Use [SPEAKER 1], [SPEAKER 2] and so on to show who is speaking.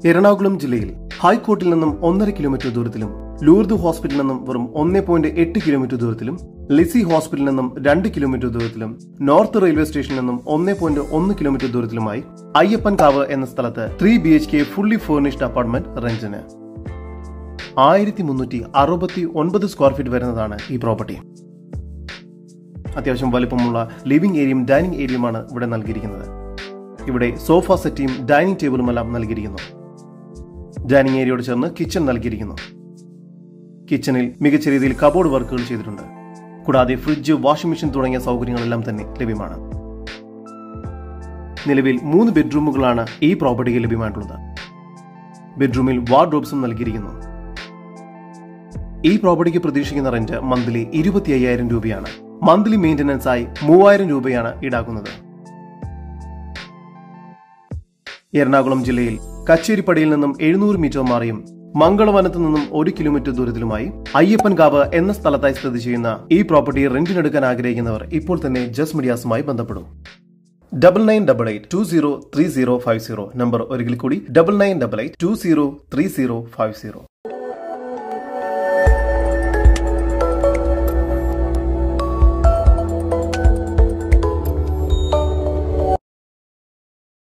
[SPEAKER 1] എറണാകുളം ജില്ലയിൽ ഹൈക്കോർട്ടിൽ നിന്നും ഒന്നര കിലോമീറ്റർ ദൂരത്തിലും ലൂർദ് ഹോസ്പിറ്റലിൽ നിന്നും വെറും ഒന്നേ പോയിന്റ് എട്ട് കിലോമീറ്റർ ദൂരത്തിലും ലിസി ഹോസ്പിറ്റലിൽ നിന്നും രണ്ട് കിലോമീറ്റർ ദൂരത്തിലും നോർത്ത് റെയിൽവേ സ്റ്റേഷനിൽ നിന്നും ഒന്നേ പോയിന്റ് ഒന്ന് കിലോമീറ്റർ ദൂരത്തിലുമായി അയ്യപ്പൻ കാവ് എന്ന സ്ഥലത്ത് three B H K fully furnished apartment റെന്റിന് ആയിരത്തി മുന്നൂറ്റി അറുപത്തി ഒൻപത് സ്ക്വയർ ഫീറ്റ് വരുന്നതാണ് ഈ പ്രോപ്പർട്ടി അത്യാവശ്യം വലിപ്പമുള്ള ലിവിംഗ് ഏരിയയും ഡൈനിങ് ഏരിയയുമാണ് ഇവിടെ നൽകിയിരിക്കുന്നത് ഇവിടെ സോഫ സെറ്റിയും ഡൈനിങ് ടേബിളും എല്ലാം നൽകിയിരിക്കുന്നു ഡൈനിങ് ഏരിയയോട് ചേർന്ന് കിച്ചൺ നൽകിയിരിക്കുന്നു കിച്ചണിൽ മികച്ച രീതിയിൽ കബോർഡ് വർക്കുകൾ ചെയ്തിട്ടുണ്ട് കൂടാതെ ഫ്രിഡ്ജ് വാഷിംഗ് മെഷീൻ തുടങ്ങിയ സൗകര്യങ്ങളെല്ലാം തന്നെ ലഭ്യമാണ് നിലവിൽ മൂന്ന് ബെഡ്റൂമുകളാണ് ഈ പ്രോപ്പർട്ടിക്ക് ലഭ്യമായിട്ടുള്ളത് ബെഡ്റൂമിൽ വാർഡ്രോബ്സും നൽകിയിരിക്കുന്നു ഈ പ്രോപ്പർട്ടിക്ക് പ്രതീക്ഷിക്കുന്ന റെന്റ് മന്ത്ലി ഇരുപത്തി അയ്യായിരം രൂപയാണ് മന്ത്ലി മെയിന്റനൻസ് ആയി മൂവായിരം രൂപയാണ് ഈടാക്കുന്നത് എറണാകുളം ജില്ലയിൽ കച്ചേരിപ്പടിയിൽ നിന്നും എഴുന്നൂറ് മീറ്റർ മാറിയും മംഗളവനത്ത് നിന്നും ഒരു കിലോമീറ്റർ ദൂരത്തിലുമായി അയ്യപ്പൻകാവ് എന്ന സ്ഥലത്തായി സ്ഥിതി ചെയ്യുന്ന ഈ പ്രോപ്പർട്ടി റെന്റിനെടുക്കാൻ ആഗ്രഹിക്കുന്നവർ ഇപ്പോൾ തന്നെ ജസ് മീഡിയാസുമായി ബന്ധപ്പെടും double nine double eight two zero three zero five zero number ഒരിക്കൽ കൂടി double nine double eight two zero three zero five zero